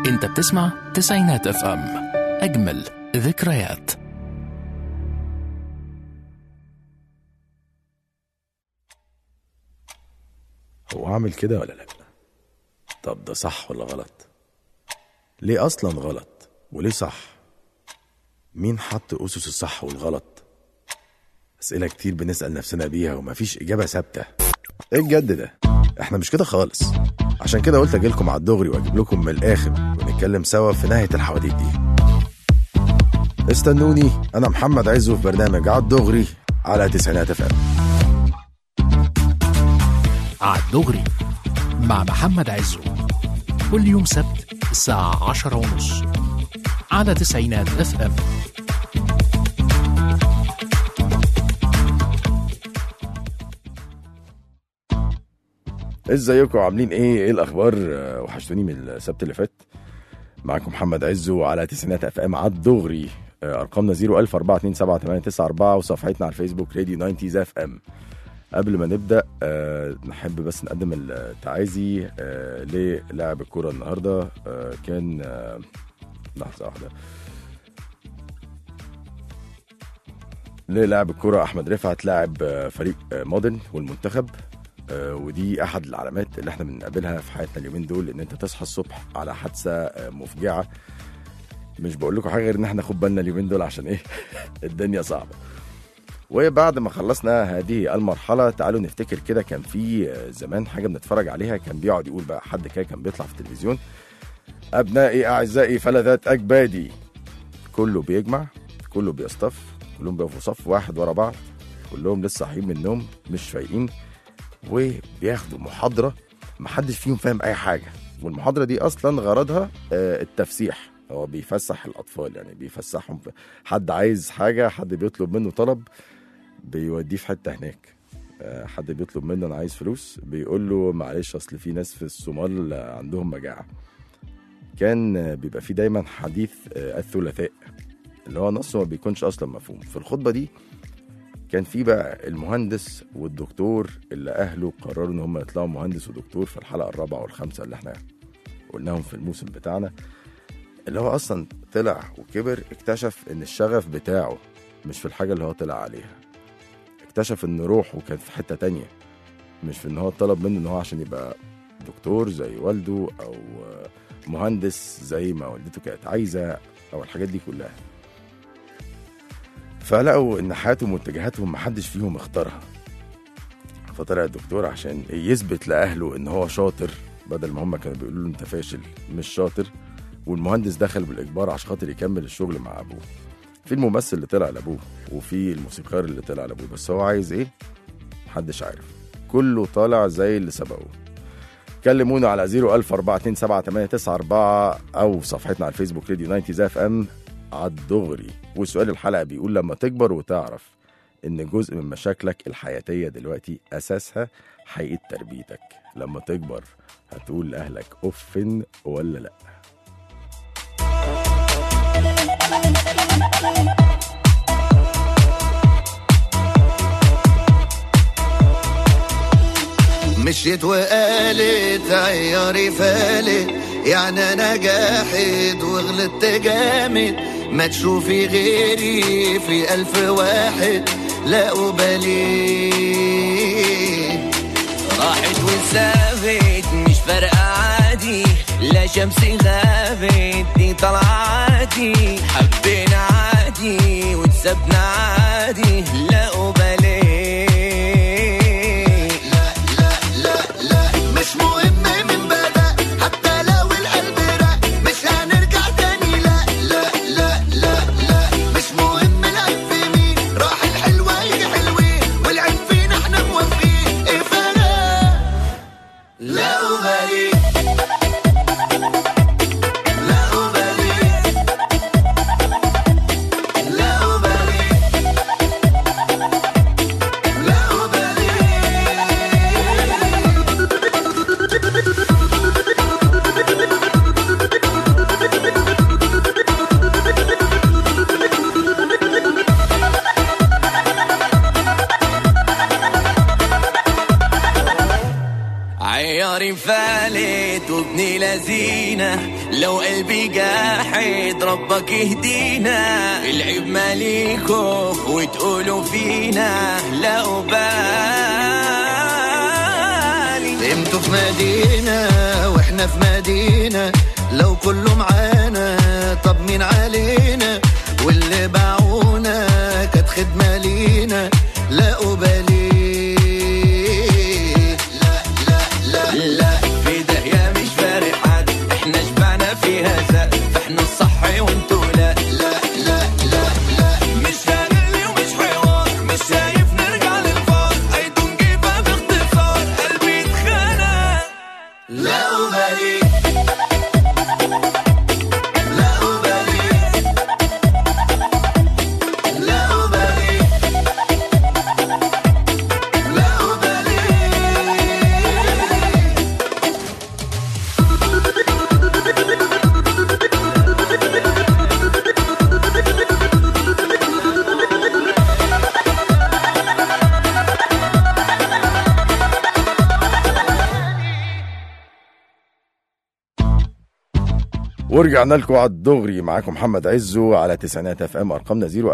انت بتسمع تسعينات اف ام اجمل ذكريات هو هعمل كده ولا لا طب ده صح ولا غلط ليه اصلا غلط وليه صح مين حط اسس الصح والغلط اسئله كتير بنسال نفسنا بيها ومفيش اجابه ثابته ايه الجد ده احنا مش كده خالص عشان كده قلت اجيلكم على الدغري واجيب لكم من الاخر ونتكلم سوا في نهايه الحواديت دي استنوني انا محمد عزو في برنامج على الدغري على تسعينات اف ام عالدغري مع محمد عزو كل يوم سبت الساعة عشرة ونص على تسعينات اف ام ازيكم عاملين ايه ايه الاخبار آه، وحشتوني من السبت اللي فات معاكم محمد عزو على تسعينات اف ام على الدغري آه، ارقامنا 014278994 وصفحتنا على الفيسبوك راديو 90 اف ام قبل ما نبدا آه، نحب بس نقدم التعازي آه، للاعب الكوره النهارده آه، كان آه، لحظه واحده للاعب الكرة أحمد رفعت لاعب آه، فريق آه، مودرن والمنتخب آه، ودي أحد العلامات اللي احنا بنقابلها في حياتنا اليومين دول إن أنت تصحى الصبح على حادثة آه، مفجعة مش بقول لكم حاجة غير إن احنا ناخد بالنا اليومين دول عشان إيه الدنيا صعبة وبعد ما خلصنا هذه المرحلة تعالوا نفتكر كده كان في آه، زمان حاجة بنتفرج عليها كان بيقعد يقول بقى حد كده كان بيطلع في التلفزيون أبنائي أعزائي فلذات أجبادي كله بيجمع كله بيصطف كلهم بيقفوا صف واحد ورا بعض كلهم لسه صاحيين من النوم مش فايقين وبياخدوا محاضره محدش فيهم فاهم اي حاجه والمحاضره دي اصلا غرضها آه، التفسيح هو بيفسح الاطفال يعني بيفسحهم في حد عايز حاجه حد بيطلب منه طلب بيوديه في حته هناك آه، حد بيطلب منه انا عايز فلوس بيقول له معلش اصل في ناس في الصومال آه، عندهم مجاعه كان آه، بيبقى في دايما حديث آه، الثلاثاء اللي هو نصه ما بيكونش اصلا مفهوم في الخطبه دي كان في بقى المهندس والدكتور اللي اهله قرروا ان هم يطلعوا مهندس ودكتور في الحلقه الرابعه والخامسه اللي احنا قلناهم في الموسم بتاعنا اللي هو اصلا طلع وكبر اكتشف ان الشغف بتاعه مش في الحاجه اللي هو طلع عليها اكتشف ان روحه كانت في حته تانية مش في ان هو طلب منه ان هو عشان يبقى دكتور زي والده او آه، مهندس زي ما والدته كانت عايزه او الحاجات دي كلها فلقوا ان حياتهم واتجاهاتهم محدش فيهم اختارها فطلع الدكتور عشان يثبت لاهله ان هو شاطر بدل ما هم كانوا بيقولوا له انت فاشل مش شاطر والمهندس دخل بالاجبار عشان خاطر يكمل الشغل مع ابوه في الممثل اللي طلع لابوه وفي الموسيقار اللي طلع لابوه بس هو عايز ايه محدش عارف كله طالع زي اللي سبقوه كلمونا على 014278994 او صفحتنا على الفيسبوك راديو 90 اف ام على الدغري وسؤال الحلقه بيقول لما تكبر وتعرف ان جزء من مشاكلك الحياتيه دلوقتي اساسها حقيقه تربيتك لما تكبر هتقول لاهلك اوفن ولا لا مشيت وقالت عياري فالت يعني انا جاحد وغلطت جامد ما تشوفي غيري في الف واحد لا أبالي راحت وسابت مش فارقة عادي لا شمسي غابت دي طلعاتي حبينا عادي وتسبنا عادي لا أبالي لا لا لا لا مش مهم من بدأ حتى لو القلب رق مش هنرجع تاني لا لا لا لا لا مش مهم العيب في مين راح الحلوة يجي حلوين والعيب فينا احنا موافقين ايه فرق لا أبالي لا أبالي لا أبالي لا أبالي عياري فالت وابني لذينة لو قلبي قاحد ربك يهدينا العيب ماليكو وتقولوا فينا لا أبالي انتوا في مدينة واحنا في مدينة لو كله معانا طب مين علينا واللي باعونا كانت خدمة لينا لا أبالي لا لا لا لا في داهية مش فارق حد احنا شبعنا فيها زق فاحنا الصح وانتوا لا لا لا لا لا مش فارق لي ومش حوار مش شايف نرجع للفار I don't give up باختصار قلبي اتخنق لا أبالي لا أبالي لا أبالي لا أبالي ورجعنا لكم على الدغري معاكم محمد عزو على تسعينات اف ام ارقامنا 010427894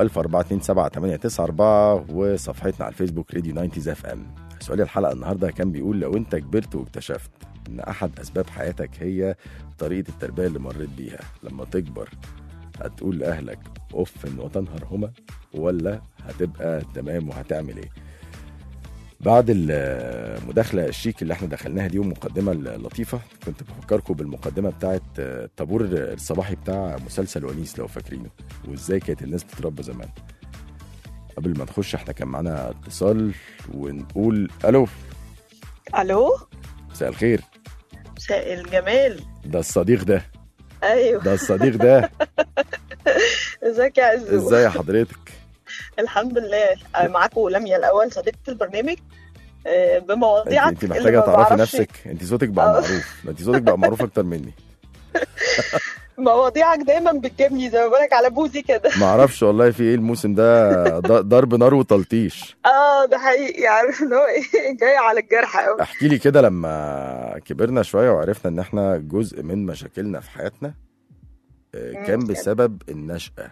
وصفحتنا على الفيسبوك راديو 90 اف ام سؤال الحلقه النهارده كان بيقول لو انت كبرت واكتشفت ان احد اسباب حياتك هي طريقه التربيه اللي مريت بيها لما تكبر هتقول لاهلك اف وتنهرهما ولا هتبقى تمام وهتعمل ايه بعد المداخله الشيك اللي احنا دخلناها دي والمقدمه اللطيفه كنت بفكركم بالمقدمه بتاعت الطابور الصباحي بتاع مسلسل ونيس لو فاكرينه وازاي كانت الناس بتتربى زمان قبل ما نخش احنا كان معانا اتصال ونقول الو الو مساء الخير مساء الجمال ده الصديق ده ايوه ده الصديق ده ازيك يا عزو ازاي يا حضرتك الحمد لله آه، معاكم لميا الاول صديقه البرنامج آه، انت, بمواضيعك انت اللي محتاجه ما تعرفي بعرفش- نفسك انت صوتك بقى آه. معروف ده انت صوتك بقى معروف اكتر مني مواضيعك دايما بتجيبني زي ما بقولك على بوزي كده ما اعرفش والله في ايه الموسم ده ض- ضرب نار وتلطيش اه ده حقيقي عارف اللي هو ايه جاي على الجرح قوي احكي لي كده لما كبرنا شويه وعرفنا ان احنا جزء من مشاكلنا في حياتنا آه، مم. كان بسبب النشأة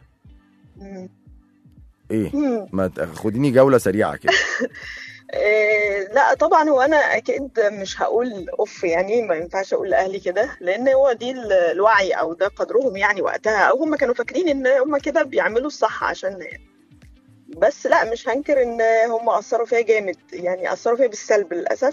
ايه ما تاخديني جولة سريعة كده إيه لا طبعا هو انا اكيد مش هقول اوف يعني ما ينفعش اقول لاهلي كده لان هو دي ال- الوعي او ده قدرهم يعني وقتها او هم كانوا فاكرين ان هم كده بيعملوا الصح عشان يعني بس لا مش هنكر ان هم اثروا فيا جامد يعني اثروا فيا بالسلب للاسف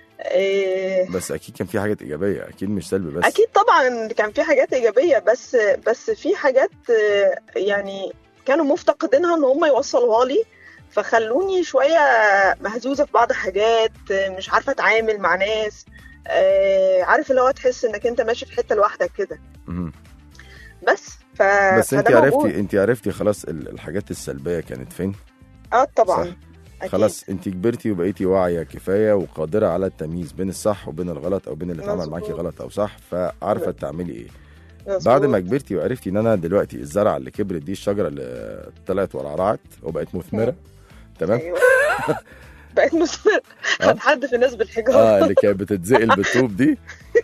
إيه بس اكيد كان في حاجات ايجابية اكيد مش سلبي بس اكيد طبعا كان في حاجات ايجابيه بس بس في حاجات آه، يعني كانوا مفتقدينها ان هم يوصلوها لي فخلوني شويه مهزوزه في بعض الحاجات آه، مش عارفه اتعامل مع ناس آه، عارف اللي هو تحس انك انت ماشي في حته لوحدك كده مهم. بس ف بس انت فده موجود. عرفتي انت عرفتي خلاص ال- الحاجات السلبية كانت فين اه طبعا صح. أكيد. خلاص انت كبرتي وبقيتي واعية كفاية وقادرة على التمييز بين الصح وبين الغلط او بين اللي اتعمل مظبوط. معاكي غلط او صح فعارفة مظبوط. تعملي ايه مظبوط. بعد ما كبرتي وعرفتي ان انا دلوقتي الزرعه اللي كبرت دي الشجره اللي طلعت ورعرعت وبقت مثمره تمام أيوة. بقيت مثمر آه. هنحد في الناس بالحجاره اه اللي كانت بتتزقل بالطوب دي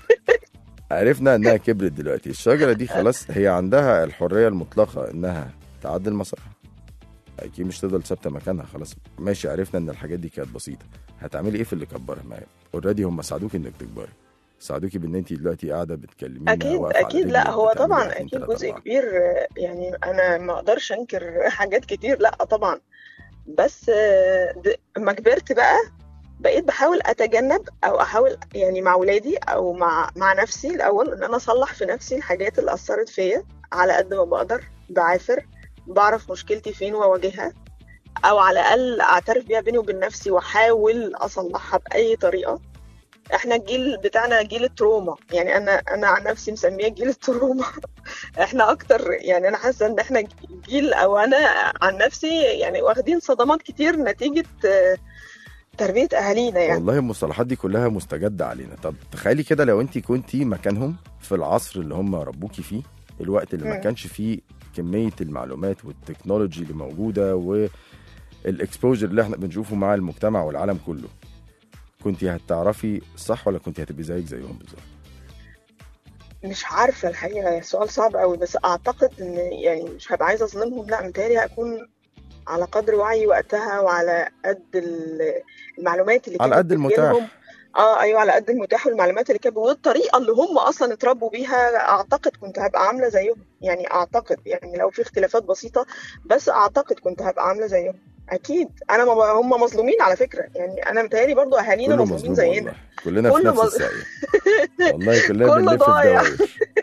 عرفنا انها كبرت دلوقتي الشجره دي خلاص هي عندها الحريه المطلقه انها تعدل مسارها اكيد مش تفضل ثابته مكانها خلاص ماشي عرفنا ان الحاجات دي كانت بسيطه هتعملي ايه في اللي كبرها ما اوريدي هم ساعدوكي انك تكبري ساعدوكي بان انت دلوقتي قاعده بتكلمينا اكيد واقفة على اكيد لا رجلك هو بتعملي طبعا واحد، اتنين، اكيد تلاتة، جزء أربعة. كبير آه، يعني انا ما اقدرش انكر حاجات كتير لا طبعا بس آه، د- اما كبرت بقى بقيت بحاول اتجنب او احاول يعني مع ولادي او مع مع نفسي الاول ان انا اصلح في نفسي الحاجات اللي اثرت فيا على قد ما بقدر بعافر بعرف مشكلتي فين واواجهها او على الاقل اعترف بيها بيني وبين نفسي واحاول اصلحها باي طريقه احنا الجيل بتاعنا جيل التروما يعني انا انا عن نفسي مسميه جيل التروما احنا اكتر يعني انا حاسه ان احنا جيل او انا عن نفسي يعني واخدين صدمات كتير نتيجه آه، تربيه اهالينا يعني والله المصطلحات دي كلها مستجدة علينا طب تخيلي كده لو انت كنتي مكانهم في العصر اللي هم ربوكي فيه الوقت اللي ما مم. كانش فيه كمية المعلومات والتكنولوجي اللي موجودة والاكسبوجر اللي احنا بنشوفه مع المجتمع والعالم كله كنتي هتعرفي صح ولا كنتي هتبقي زيك زيهم بالظبط مش عارفة الحقيقة سؤال صعب قوي بس أعتقد إن يعني مش هبقى عايزة أظلمهم لا متهيألي هكون على قدر وعي وقتها وعلى قد ال- المعلومات اللي على كانت قد المتاح. بتجيلهم. اه ايوه على قد المتاح والمعلومات اللي كانت والطريقه اللي هم اصلا اتربوا بيها اعتقد كنت هبقى عامله زيهم يعني اعتقد يعني لو في اختلافات بسيطه بس اعتقد كنت هبقى عامله زيهم اكيد انا ما هم مظلومين على فكره يعني انا متهيألي برضو اهالينا كله مظلومين مظلوم زينا والله كلنا في كله نفس مظ- الساقية والله كلنا كله بنلف في ضايع. دوائر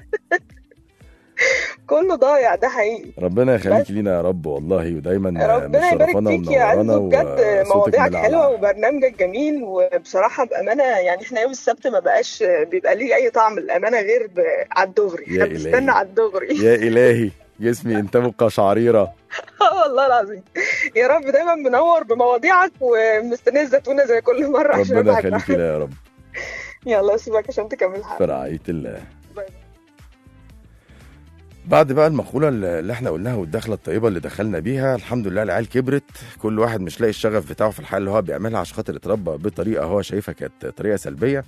كله ضايع ده حقيقي ربنا يخليك بس. لينا يا رب والله ودايما ربنا يبارك مشرفانا فيك يا ومنورانا عزو بجد وصوتك مواضيعك ملعلع. حلوه وبرنامجك جميل وبصراحه بامانه يعني احنا يوم السبت ما بقاش بيبقى ليه اي طعم الامانه غير ب- على الدغري يا احنا إلهي. بنستنى على الدغري يا إلهي جسمي انت قشعريرة اه والله العظيم يا رب دايما منور بمواضيعك ومستنيه الزتونه زي كل مره عشان ربنا ابعت يخليك لنا يا رب يلا سيبك عشان تكمل حالك في رعاية الله باي باي. بعد بقى المقولة اللي احنا قلناها والدخلة الطيبة اللي دخلنا بيها الحمد لله العيال كبرت كل واحد مش لاقي الشغف بتاعه في الحال اللي هو بيعملها عشان خاطر اتربى بطريقة هو شايفها كانت طريقة سلبية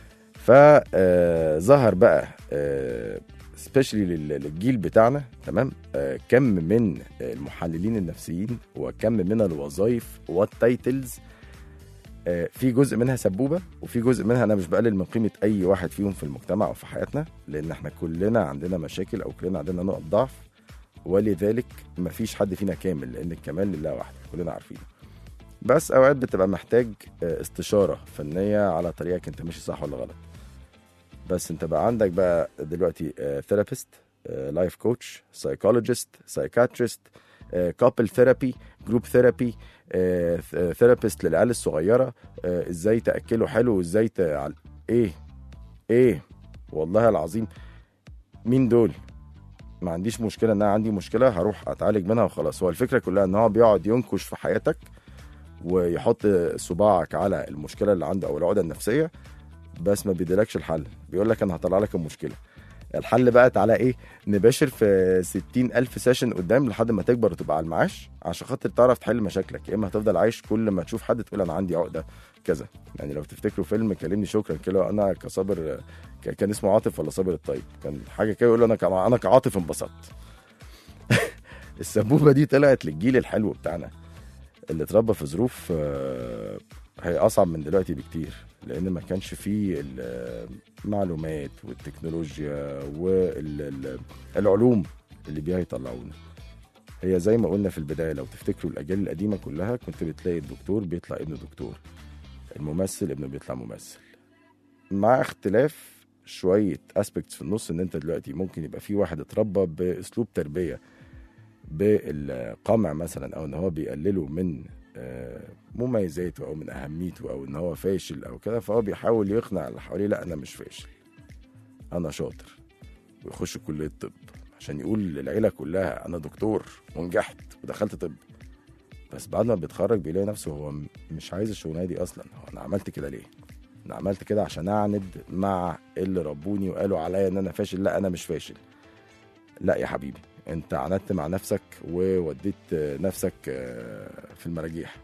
فظهر بقى سبيشلي للجيل بتاعنا تمام آه، كم من آه، المحللين النفسيين وكم من الوظائف والتايتلز آه، في جزء منها سبوبه وفي جزء منها انا مش بقلل من قيمه اي واحد فيهم في المجتمع او في حياتنا لان احنا كلنا عندنا مشاكل او كلنا عندنا نقط ضعف ولذلك مفيش حد فينا كامل لان الكمال لله وحده كلنا عارفين بس اوقات بتبقى محتاج آه، استشاره فنيه على طريقك انت ماشي صح ولا غلط بس انت بقى عندك بقى دلوقتي ثيرابيست لايف كوتش سايكولوجيست سايكاتريست كابل ثيرابي جروب ثيرابي ثيرابيست للعيال الصغيره آه، ازاي تاكله حلو وازاي تع... ايه ايه والله العظيم مين دول ما عنديش مشكله ان انا عندي مشكله هروح اتعالج منها وخلاص هو الفكره كلها ان هو بيقعد ينكش في حياتك ويحط صباعك على المشكله اللي عنده او العقده النفسيه بس ما بيديلكش الحل بيقول لك انا هطلع لك المشكله الحل بقى تعالى ايه نباشر في 60 ألف سيشن قدام لحد ما تكبر وتبقى على المعاش عشان خاطر تعرف تحل مشاكلك يا اما هتفضل عايش كل ما تشوف حد تقول انا عندي عقده كذا يعني لو تفتكروا فيلم كلمني شكرا كده انا كصابر ك- كان اسمه عاطف ولا صابر الطيب كان حاجه كده يقول انا كع- انا كعاطف انبسطت السبوبه دي طلعت للجيل الحلو بتاعنا اللي اتربى في ظروف آه، هي اصعب من دلوقتي بكتير لان ما كانش فيه المعلومات والتكنولوجيا والعلوم اللي بيها يطلعونا هي زي ما قلنا في البدايه لو تفتكروا الاجيال القديمه كلها كنت بتلاقي الدكتور بيطلع ابن دكتور الممثل ابنه بيطلع ممثل مع اختلاف شويه اسبكتس في النص ان انت دلوقتي ممكن يبقى في واحد اتربى باسلوب تربيه بالقمع مثلا او ان هو بيقلله من آه، مميزاته او من اهميته او ان هو فاشل او كده فهو بيحاول يقنع اللي حواليه لا انا مش فاشل انا شاطر ويخش كليه طب عشان يقول للعيله كلها انا دكتور ونجحت ودخلت طب بس بعد ما بيتخرج بيلاقي نفسه هو م- مش عايز الشغلانه دي اصلا هو انا عملت كده ليه انا عملت كده عشان اعند مع اللي ربوني وقالوا عليا ان انا فاشل لا انا مش فاشل لا يا حبيبي انت عاندت مع نفسك ووديت آه، نفسك آه، في المراجيح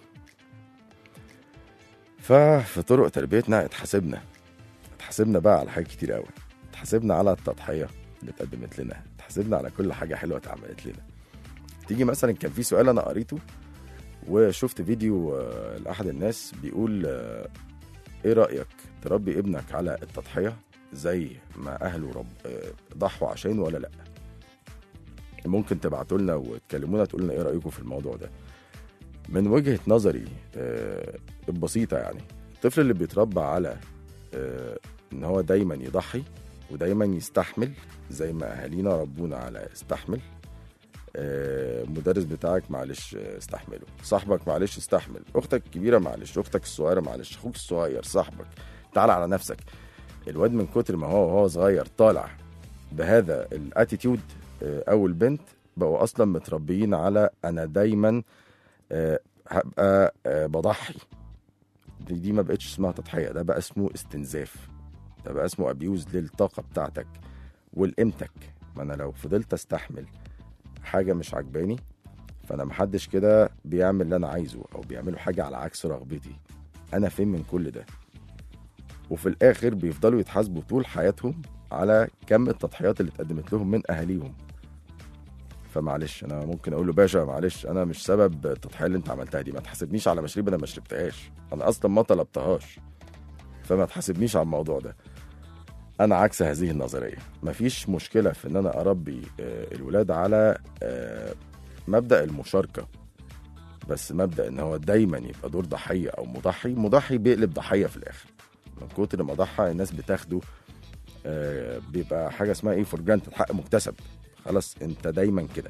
ففي طرق تربيتنا اتحاسبنا اتحاسبنا بقى على حاجات كتير قوي اتحاسبنا على التضحيه اللي اتقدمت لنا اتحاسبنا على كل حاجه حلوه اتعملت لنا تيجي مثلا كان في سؤال انا قريته وشفت فيديو آه، لاحد الناس بيقول آه، ايه رايك تربي ابنك على التضحيه زي ما اهله رب آه، ضحوا عشانه ولا لا ممكن تبعتوا لنا وتكلمونا تقول لنا ايه رايكم في الموضوع ده من وجهه نظري آه، البسيطه يعني الطفل اللي بيتربى على آه، ان هو دايما يضحي ودايما يستحمل زي ما اهالينا ربونا على استحمل آه، مدرس بتاعك معلش آه، استحمله صاحبك معلش استحمل اختك الكبيره معلش اختك الصغيره معلش اخوك الصغير صاحبك تعال على نفسك الواد من كتر ما هو وهو صغير طالع بهذا الاتيتيود او البنت بقوا اصلا متربيين على انا دايما آه، هبقى آه، بضحي دي, دي ما بقتش اسمها تضحيه ده بقى اسمه استنزاف ده بقى اسمه ابيوز للطاقه بتاعتك ولقيمتك ما انا لو فضلت استحمل حاجه مش عجباني فانا محدش كده بيعمل اللي انا عايزه او بيعملوا حاجه على عكس رغبتي انا فين من كل ده وفي الاخر بيفضلوا يتحاسبوا طول حياتهم على كم التضحيات اللي اتقدمت لهم من اهاليهم فمعلش انا ممكن اقول له باشا معلش انا مش سبب التضحيه اللي انت عملتها دي ما تحاسبنيش على مشاريب انا ما شربتهاش انا اصلا ما طلبتهاش فما تحاسبنيش على الموضوع ده انا عكس هذه النظريه مفيش مشكله في ان انا اربي آه، الولاد على آه، مبدا المشاركه بس مبدا ان هو دايما يبقى دور ضحيه او مضحي مضحي بيقلب ضحيه في الاخر من كتر ما ضحى الناس بتاخده آه، بيبقى حاجه اسمها ايه فور جرانتد حق مكتسب خلاص انت دايما كده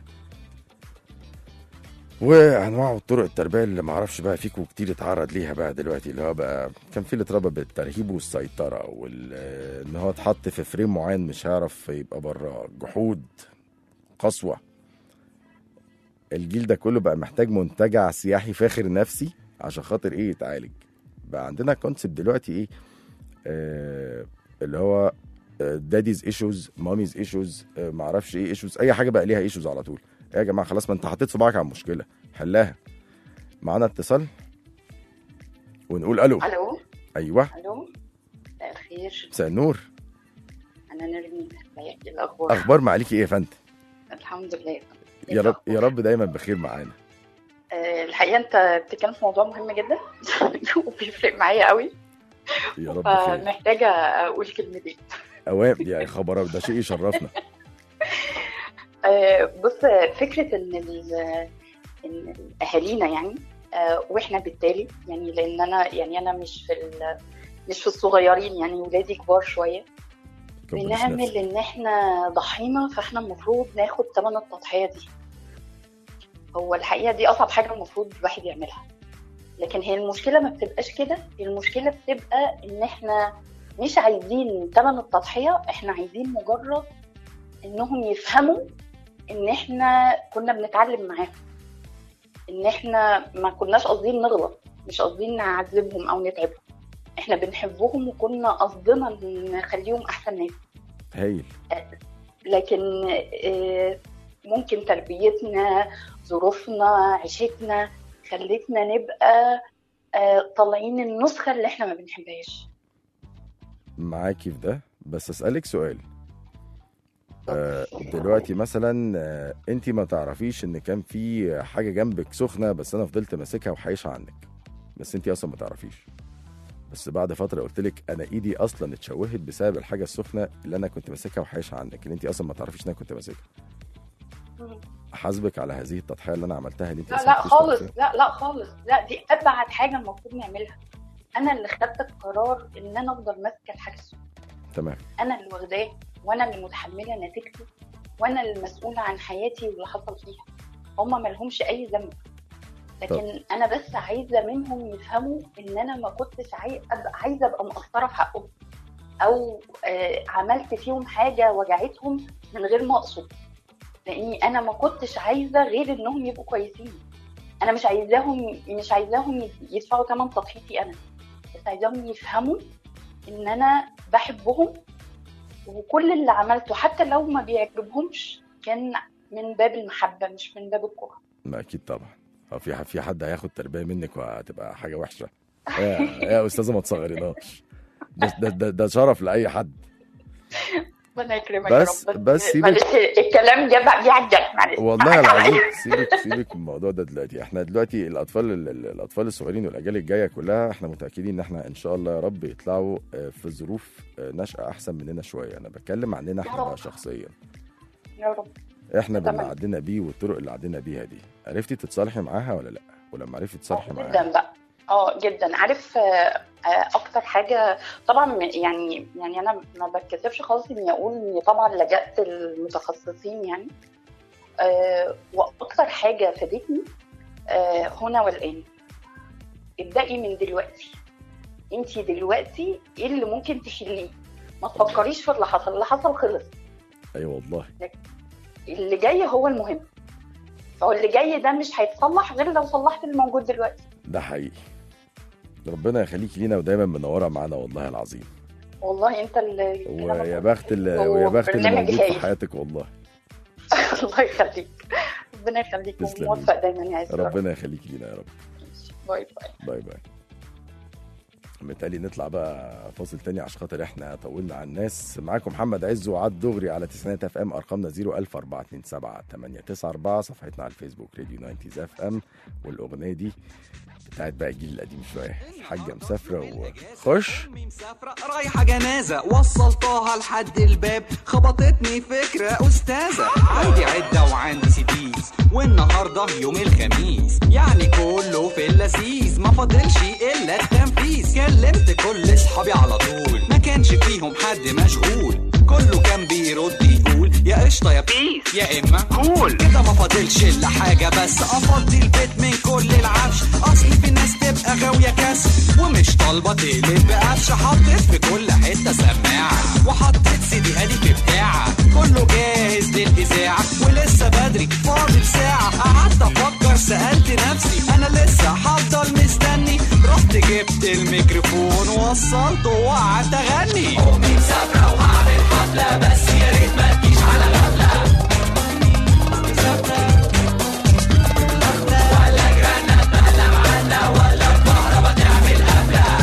وانواع وطرق التربيه اللي معرفش بقى فيكم كتير اتعرض ليها بقى دلوقتي اللي هو بقى كان في اللي اتربى بالترهيب والسيطره وان هو اتحط في فريم معين مش هيعرف يبقى بره جحود قسوه الجيل ده كله بقى محتاج منتجع سياحي فاخر نفسي عشان خاطر ايه يتعالج بقى عندنا كونسبت دلوقتي ايه آه اللي هو داديز ايشوز ماميز ايشوز معرفش ايه ايشوز اي حاجه بقى ليها ايشوز على طول إيه يا جماعه خلاص ما انت حطيت صباعك على المشكله حلها معانا اتصال ونقول الو الو ايوه الو مساء الخير مساء النور انا نرمين ازيك ايه الاخبار اخبار معاليكي ايه يا فندم الحمد لله إيه يا رب الأخبار؟ يا رب دايما بخير معانا آه، الحقيقه انت بتتكلم في موضوع مهم جدا وبيفرق معايا قوي يا رب خير فمحتاجه اقول كلمتين اوام يا خبر ده شيء يشرفنا آه، بص فكره ان ال- ان اهالينا يعني آه، واحنا بالتالي يعني لان انا يعني انا مش في ال- مش في الصغيرين يعني ولادي كبار شويه ربنا بنعمل يسلمك. ان احنا ضحينا فاحنا المفروض ناخد ثمن التضحيه دي هو الحقيقه دي اصعب حاجه المفروض الواحد يعملها لكن هي المشكله ما بتبقاش كده المشكله بتبقى ان احنا مش عايزين ثمن التضحيه احنا عايزين مجرد انهم يفهموا ان احنا كنا بنتعلم معاهم ان احنا ما كناش قاصدين نغلط مش قاصدين نعذبهم او نتعبهم احنا بنحبهم وكنا قصدنا نخليهم احسن ناس هايل لكن آه، ممكن تربيتنا ظروفنا عيشتنا خلتنا نبقى آه، طالعين النسخة اللي احنا ما بنحبهاش معاكي في ده بس اسالك سؤال آه، دلوقتي مثلا آه، انت ما تعرفيش ان كان في حاجه جنبك سخنه بس انا فضلت ماسكها وحايشها عنك بس انت اصلا ما تعرفيش بس بعد فتره قلت لك انا ايدي اصلا اتشوهت بسبب الحاجه السخنه اللي انا كنت ماسكها وحايشها عنك اللي انت اصلا ما تعرفيش ان انا كنت ماسكها احاسبك على هذه التضحيه اللي انا عملتها اللي انت لا أصلاً لا ما كنتيش خالص تعرفيها. لا لا خالص لا دي ابعد حاجة المفروض نعملها انا اللي خدت القرار ان انا افضل ماسكة الحاجة السوداء. تمام انا اللي واخداه وانا اللي متحمله نتيجته وانا المسؤوله عن حياتي واللي حصل فيها هما ملهمش اي ذنب لكن انا بس عايزه منهم يفهموا ان انا ما كنتش عاي... أبقى عايزه ابقى مقصره في حقهم او آه عملت فيهم حاجه وجعتهم من غير ما اقصد لاني انا ما كنتش عايزه غير انهم يبقوا كويسين انا مش عايزاهم مش عايزاهم يدفعوا ثمن تضحيتي انا بس عايزاهم يفهموا ان انا بحبهم وكل اللي عملته حتى لو ما بيعجبهمش كان من باب المحبه مش من باب الكره ما اكيد طبعا هو في في حد هياخد تربيه منك وهتبقى حاجه وحشه يا يا استاذه ما تصغريناش ده, ده, ده, ده شرف لاي حد ربنا يكرمك بس- يا رب بس سيبك- معلش الكلام جاب بيعجل معلش والله العظيم سيبك سيبك من الموضوع ده دلوقتي احنا دلوقتي الاطفال ال- ال- الاطفال الصغيرين والاجيال الجايه كلها احنا متاكدين ان احنا ان شاء الله يا رب يطلعوا آه، في ظروف آه، نشأة احسن مننا شويه انا بتكلم عننا احنا رب. بقى شخصيا يا رب احنا باللي تمام. عدينا بيه والطرق اللي عدينا بيها دي عرفتي تتصالحي معاها ولا لا ولما عرفتي تتصالحي آه، معاها جدا بقى اه جدا عارف آه، آه، اكتر حاجه طبعا يعني يعني انا ما بتكسفش خالص اني اقول اني طبعا لجأت المتخصصين يعني آه، واكتر حاجه فادتني آه، هنا والان ابدأي من دلوقتي انت دلوقتي ايه اللي ممكن تحليه ما تفكريش في اللي حصل اللي حصل خلص ايوه والله اللي جاي هو المهم فهو اللي جاي ده مش هيتصلح غير لو صلحت اللي موجود دلوقتي ده حقيقي ربنا يخليكي لينا ودايما منوره معانا والله العظيم والله انت اللي ويا بخت اللي هو ويا بخت اللي برنامج موجود في هايل. حياتك والله الله يخليك ربنا يخليك تسلمي. وموفق دايما يا عز ربنا يخليكي لينا يا رب باي باي باي باي متقالي نطلع بقى فاصل تاني عشان خاطر احنا طولنا على الناس معاكم محمد عز وعد دغري على تسعينات اف ام ارقامنا 01427 صفحتنا على الفيسبوك راديو 90 اف ام والاغنيه دي بتاعت بقى الجيل القديم شويه الحاجه مسافره وخش امي مسافرة رايحة جنازة وصلتها لحد الباب خبطتني فكرة أستاذة عندي عدة وعندي سيديز والنهاردة يوم الخميس يعني كله في اللذيذ ما فاضلش إلا التنفيذ كلمت كل أصحابي على طول ما كانش فيهم حد مشغول كله كان بيرد يقول يا قشطة يا بيس يا إما كول كده ما فاضلش إلا حاجة بس أفضي البيت من كل العفش أصل في ناس تبقى غاوية كسر ومش طالبة تقلب بقفش حطيت في كل حتة سماعة وحطيت سيدي هادي في بتاعة كله جاهز للإذاعة ولسه بدري فاضل ساعة قعدت أفكر سألت نفسي أنا لسه هفضل مستني رحت جبت الميكروفون ووصلته وقعدت أغني أمي مسافرة وهعمل حفلة بس يا ريت ما تجيش على غفلة ولا جرانا تبهدل معانا ولا الكهرباء تعمل قفلة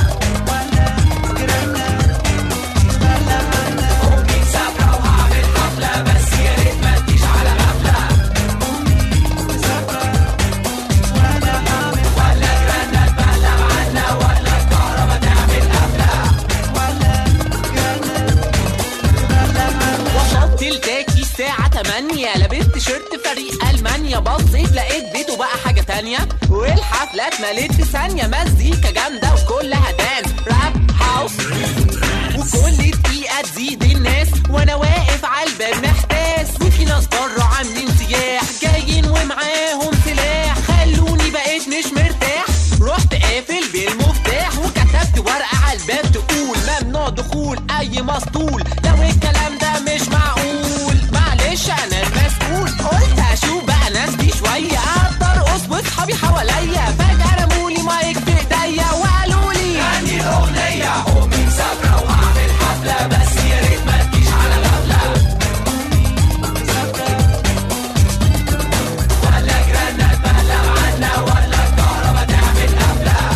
أمي مسافرة وهعمل حفلة بس يا ريت ما تجيش على غفلة ولا جرانا تبهدل معانا ولا الكهرباء تعمل قفلة وصلت التاكي الساعة 8 لبست شيرت فريق ألمانيا بصيت لقيت بيته بقى حاجة تانية والحفلة اتملت في ثانية مزيكا جامدة وكلها دانس راب هاوس وكل دقيقة تزيد الناس وأنا واقف على الباب محتاس وفي ناس بره عاملين سياح جايين ومعاهم سلاح خلوني بقيت مش مرتاح رحت قافل بالمفتاح وكتبت ورقة على الباب تقول ممنوع دخول أي مسطول لو الكلام ده مش معقول معلش أنا المسؤول قلت أشوف بقى ناس دي شوية أقدر أرقص وأصحابي حواليا فجأة رمولي مايك في إيديا وقالوا لي غني الأغنية أمي مسافرة وهعمل حفلة بس يا ريت ما تجيش على غفلة ولا جرانا تبهدل عنا ولا الكهرباء تعمل قفلة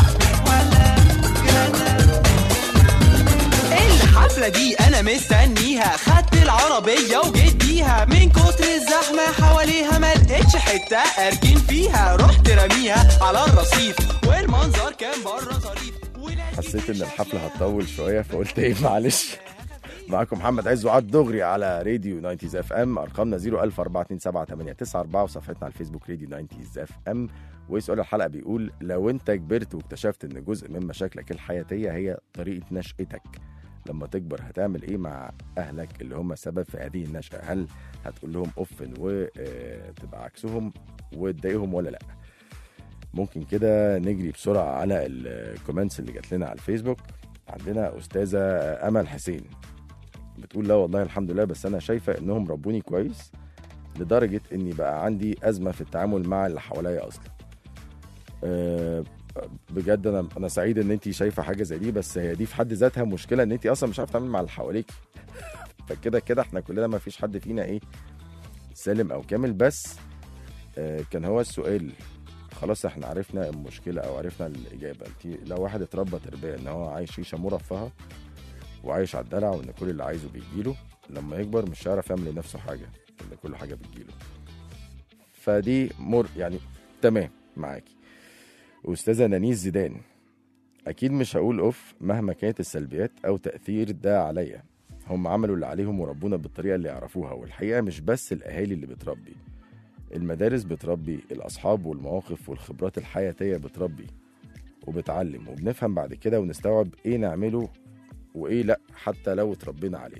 الحفلة دي أنا مستنيها خدت العربية وجيت بيها من كتر الزحمة حواليها ما لقيتش حتة أركن فيها رحت رميها على الرصيف والمنظر كان بره ظريف حسيت ان الحفله هتطول شويه فقلت ايه معلش معاكم محمد عز وعد دغري على راديو 90 اف ام ارقامنا 014278994 وصفحتنا على الفيسبوك راديو 90 اف ام وسؤال الحلقه بيقول لو انت كبرت واكتشفت ان جزء من مشاكلك الحياتيه هي طريقه نشأتك لما تكبر هتعمل ايه مع اهلك اللي هم سبب في هذه النشأة هل هتقول لهم اوفن وتبقى عكسهم وتضايقهم ولا لا ممكن كده نجري بسرعه على الكومنتس اللي جات لنا على الفيسبوك عندنا استاذه امل حسين بتقول لا والله الحمد لله بس انا شايفه انهم ربوني كويس لدرجه اني بقى عندي ازمه في التعامل مع اللي حواليا اصلا أه بجد انا انا سعيد ان انت شايفه حاجه زي دي بس هي دي في حد ذاتها مشكله ان انت اصلا مش عارفه تتعاملي مع اللي حواليك فكده كده احنا كلنا ما فيش حد فينا ايه سالم او كامل بس آه كان هو السؤال خلاص احنا عرفنا المشكله او عرفنا الاجابه انت لو واحد اتربى تربيه ان هو عايش عيشه مرفهه وعايش على الدلع وان كل اللي عايزه بيجيله لما يكبر مش هيعرف يعمل لنفسه حاجه ان كل حاجه بتجيله فدي مر يعني تمام معاكي استاذه نانيس زيدان اكيد مش هقول اوف مهما كانت السلبيات او تاثير ده عليا هم عملوا اللي عليهم وربونا بالطريقه اللي يعرفوها والحقيقه مش بس الاهالي اللي بتربي المدارس بتربي الأصحاب والمواقف والخبرات الحياتية بتربي وبتعلم وبنفهم بعد كده ونستوعب إيه نعمله وإيه لأ حتى لو اتربينا عليه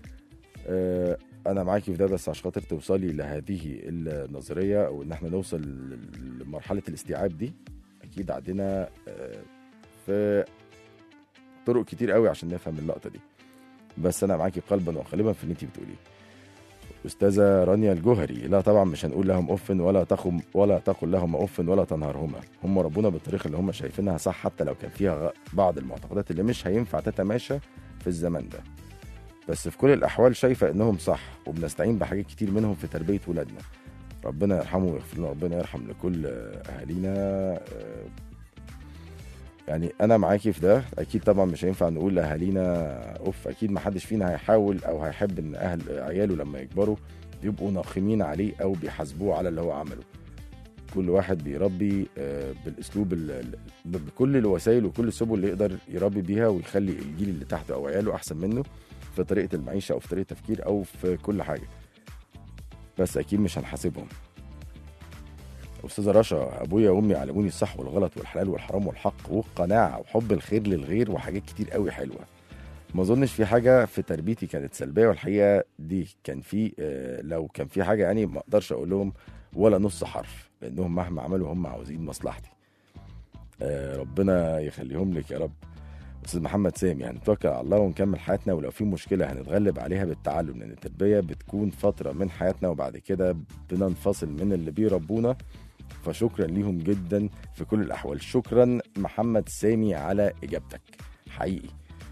آه أنا معاكي في ده بس عشان خاطر توصلي لهذه النظرية أو إن إحنا نوصل لمرحلة الاستيعاب دي أكيد عندنا آه في طرق كتير قوي عشان نفهم اللقطة دي بس أنا معاكي قلبا وقالبا في اللي أنت بتقوليه استاذه رانيا الجوهري لا طبعا مش هنقول لهم اف ولا تقم ولا تقل لهم اف ولا تنهرهما هم ربونا بالطريقه اللي هم شايفينها صح حتى لو كان فيها غ- بعض المعتقدات اللي مش هينفع تتماشى في الزمن ده بس في كل الاحوال شايفه انهم صح وبنستعين بحاجات كتير منهم في تربيه ولادنا ربنا يرحمه ويغفر لنا ربنا يرحم لكل آه، اهالينا آه، يعني انا معاكي في ده اكيد طبعا مش هينفع نقول لاهالينا اوف اكيد ما حدش فينا هيحاول او هيحب ان اهل عياله لما يكبروا يبقوا ناقمين عليه او بيحاسبوه على اللي هو عمله كل واحد بيربي آه، بالاسلوب ال- ال- بكل الوسائل وكل السبل اللي يقدر يربي بيها ويخلي الجيل اللي تحته او عياله احسن منه في طريقه المعيشه او في طريقه التفكير او في كل حاجه بس اكيد مش هنحاسبهم استاذه رشا ابويا وامي علموني الصح والغلط والحلال والحرام والحق والقناعه وحب الخير للغير وحاجات كتير قوي حلوه ما اظنش في حاجه في تربيتي كانت سلبيه والحقيقه دي كان في آه، لو كان في حاجه يعني ما اقدرش اقول لهم ولا نص حرف لانهم مهما عملوا هم عاوزين مصلحتي آه، ربنا يخليهم لك يا رب استاذ محمد سامي هنتوكل على الله ونكمل حياتنا ولو في مشكله هنتغلب عليها بالتعلم لان التربيه بتكون فتره من حياتنا وبعد كده بننفصل من اللي بيربونا فشكرا ليهم جدا في كل الاحوال شكرا محمد سامي على اجابتك حقيقي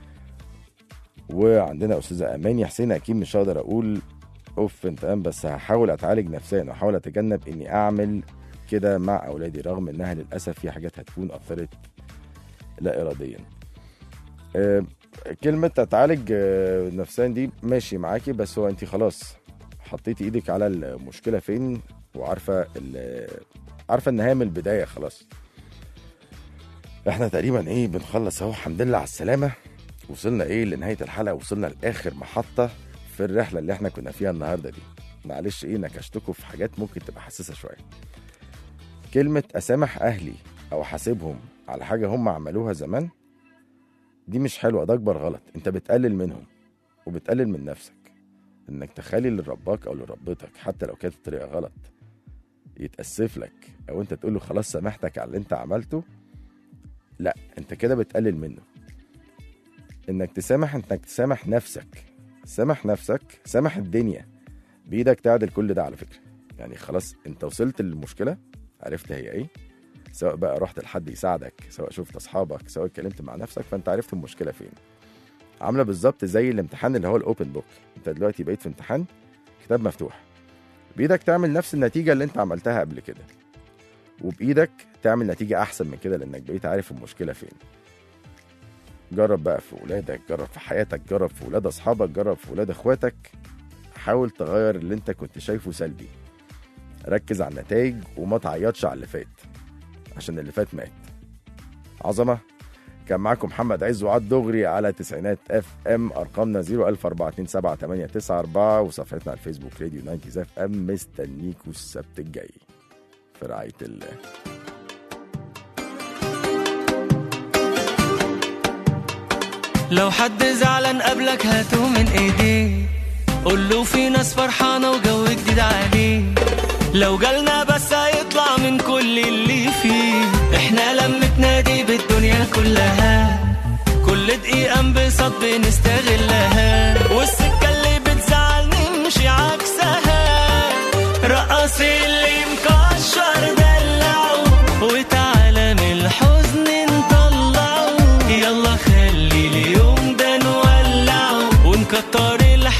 وعندنا استاذه اماني حسين اكيد مش هقدر اقول اوف انت قام بس هحاول اتعالج نفسيا واحاول اتجنب اني اعمل كده مع اولادي رغم انها للاسف في حاجات هتكون اثرت لا اراديا آه، كلمة اتعالج آه، نفسيا دي ماشي معاكي بس هو انت خلاص حطيتي ايدك على المشكلة فين وعارفة ال- عارفة ان هي من البداية خلاص احنا تقريبا ايه بنخلص اهو الحمد لله على السلامة وصلنا ايه لنهاية الحلقة وصلنا لاخر محطة في الرحلة اللي احنا كنا فيها النهاردة دي معلش ايه نكشتكم في حاجات ممكن تبقى حساسة شوية كلمة اسامح اهلي او احاسبهم على حاجة هم عملوها زمان دي مش حلوة ده اكبر غلط انت بتقلل منهم وبتقلل من نفسك انك تخلي اللي رباك او اللي ربتك حتى لو كانت الطريقة غلط يتأسف لك او انت تقول له خلاص سامحتك على اللي انت عملته لا انت كده بتقلل منه انك تسامح انك تسامح نفسك سامح نفسك سامح الدنيا بايدك تعدل كل ده على فكرة يعني خلاص انت وصلت للمشكلة عرفت هي ايه سواء بقى رحت لحد يساعدك سواء شفت اصحابك سواء اتكلمت مع نفسك فانت عرفت المشكله فين عامله بالظبط زي الامتحان اللي هو الاوبن بوك انت دلوقتي بقيت في امتحان كتاب مفتوح بايدك تعمل نفس النتيجه اللي انت عملتها قبل كده وبايدك تعمل نتيجه احسن من كده لانك بقيت عارف المشكله فين جرب بقى في ولادك جرب في حياتك جرب في ولاد اصحابك جرب في ولاد اخواتك حاول تغير اللي انت كنت شايفه سلبي ركز على النتائج وما تعيطش على اللي فات عشان اللي فات مات عظمة كان معاكم محمد عز وعد دغري على تسعينات اف ام ارقامنا 014278994 وصفحتنا على الفيسبوك راديو 90 اف ام مستنيكوا السبت الجاي في رعاية الله لو حد زعلان قبلك هاته من ايديه قول له في ناس فرحانه وجو جديد عليه لو جالنا بس هيطلع من كل اللي فيه احنا لمتنا دي بالدنيا كلها كل دقيقة انبساط بنستغلها والسكة اللي بتزعل نمشي عكسها رقص اللي مكشر دلعه وتعالى من الحزن نطلعه يلا خلي اليوم ده نولعه ونكتر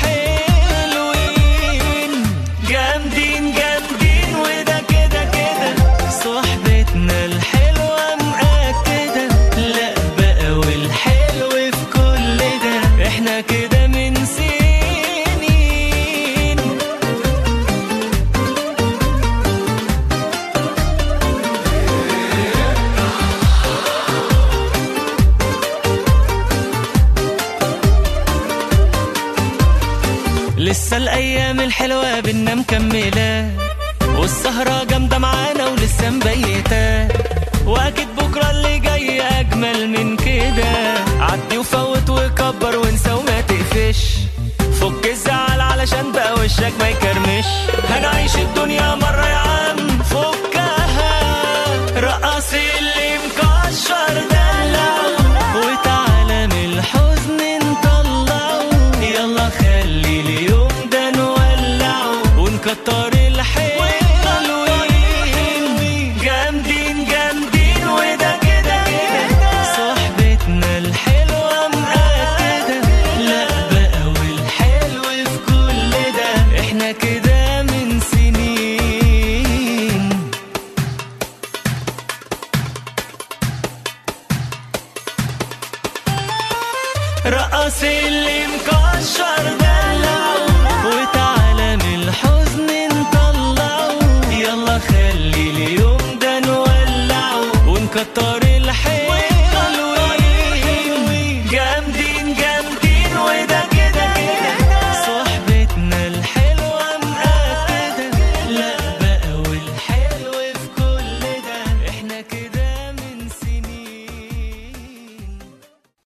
الحلوين جامدين جامدين وده كده كده صحبتنا الحلوة مأكدة لا بقى والحلو في كل ده احنا كده من سنين لسه الايام الحلوه بينا مكمله والسهره جامده معانا ولسه مبيته واكيد بكره اللي جاي اجمل من كده عدي وفوت وكبر وانسى وما تقفش فك الزعل علشان بقى وشك ما يكرمش هنعيش الدنيا مره يا عم فكها رقص اللي مكشر دلعه وتعالى من الحزن نطلعه يلا خلي اليوم ده نولعه ونكتر الحلوين جامدين جامدين وده كده كده صحبتنا الحلوة مقابلة بس اللي مكشر ده